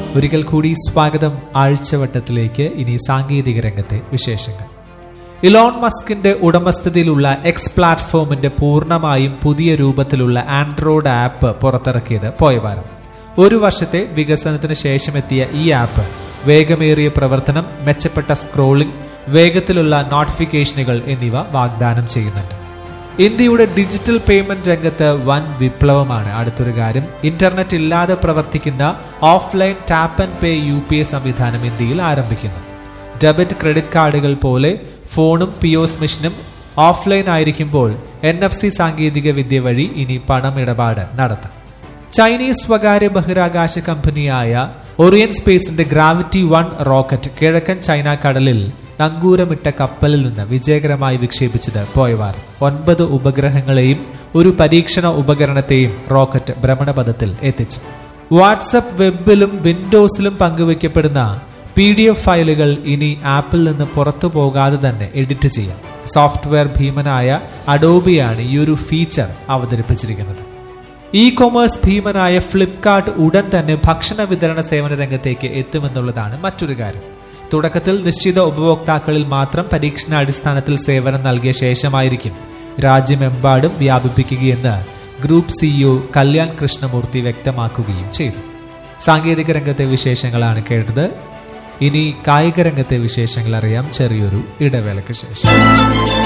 ഒരിക്കൽ കൂടി സ്വാഗതം ആഴ്ചവട്ടത്തിലേക്ക് ഇനി സാങ്കേതിക രംഗത്തെ വിശേഷങ്ങൾ ഇലോൺ മസ്കിന്റെ ഉടമസ്ഥതയിലുള്ള എക്സ് പ്ലാറ്റ്ഫോമിന്റെ പൂർണ്ണമായും പുതിയ രൂപത്തിലുള്ള ആൻഡ്രോയിഡ് ആപ്പ് പുറത്തിറക്കിയത് പോയ വാരം ഒരു വർഷത്തെ വികസനത്തിന് ശേഷമെത്തിയ ഈ ആപ്പ് വേഗമേറിയ പ്രവർത്തനം മെച്ചപ്പെട്ട സ്ക്രോളിംഗ് വേഗത്തിലുള്ള നോട്ടിഫിക്കേഷനുകൾ എന്നിവ വാഗ്ദാനം ചെയ്യുന്നുണ്ട് ഇന്ത്യയുടെ ഡിജിറ്റൽ പേയ്മെന്റ് രംഗത്ത് വൻ വിപ്ലവമാണ് അടുത്തൊരു കാര്യം ഇന്റർനെറ്റ് ഇല്ലാതെ പ്രവർത്തിക്കുന്ന offline tap and pay U P I സംവിധാനം ഇന്ത്യയിൽ ആരംഭിക്കുന്നു ഡെബിറ്റ് ക്രെഡിറ്റ് കാർഡുകൾ പോലെ ഫോണും പിയോസ് മെഷീനും ഓഫ്ലൈൻ ആയിരിക്കുമ്പോൾ എൻ എഫ് സി സാങ്കേതിക വിദ്യ വഴി ഇനി പണമിടപാട് നടത്താം ചൈനീസ് സ്വകാര്യ ബഹിരാകാശ കമ്പനിയായ ഒറിയൻ സ്പേസിന്റെ ഗ്രാവിറ്റി വൺ റോക്കറ്റ് കിഴക്കൻ ചൈന കടലിൽ നങ്കൂരമിട്ട കപ്പലിൽ നിന്ന് വിജയകരമായി വിക്ഷേപിച്ചത് പോയവാർ ഒൻപത് ഉപഗ്രഹങ്ങളെയും ഒരു പരീക്ഷണ ഉപകരണത്തെയും റോക്കറ്റ് ഭ്രമണപഥത്തിൽ എത്തിച്ചു വാട്സപ്പ് വെബിലും വിൻഡോസിലും പങ്കുവയ്ക്കപ്പെടുന്ന പി ഡി എഫ് ഫയലുകൾ ഇനി ആപ്പിൽ നിന്ന് പുറത്തു പോകാതെ തന്നെ എഡിറ്റ് ചെയ്യാം സോഫ്റ്റ്വെയർ ഭീമനായ അഡോബിയാണ് ഈ ഒരു ഫീച്ചർ അവതരിപ്പിച്ചിരിക്കുന്നത് ഇ കൊമേഴ്സ് ഭീമനായ ഫ്ലിപ്കാർട്ട് ഉടൻ തന്നെ ഭക്ഷണ വിതരണ സേവന രംഗത്തേക്ക് എത്തുമെന്നുള്ളതാണ് മറ്റൊരു കാര്യം തുടക്കത്തിൽ നിശ്ചിത ഉപഭോക്താക്കളിൽ മാത്രം പരീക്ഷണാടിസ്ഥാനത്തിൽ സേവനം നൽകിയ ശേഷമായിരിക്കും രാജ്യമെമ്പാടും വ്യാപിപ്പിക്കുകയെന്ന് ഗ്രൂപ്പ് സിഇഒ കല്യാൺ കൃഷ്ണമൂർത്തി വ്യക്തമാക്കുകയും ചെയ്തു സാങ്കേതിക രംഗത്തെ വിശേഷങ്ങളാണ് കേട്ടത് ഇനി കായിക രംഗത്തെ വിശേഷങ്ങൾ അറിയാം ചെറിയൊരു ഇടവേളയ്ക്ക് ശേഷം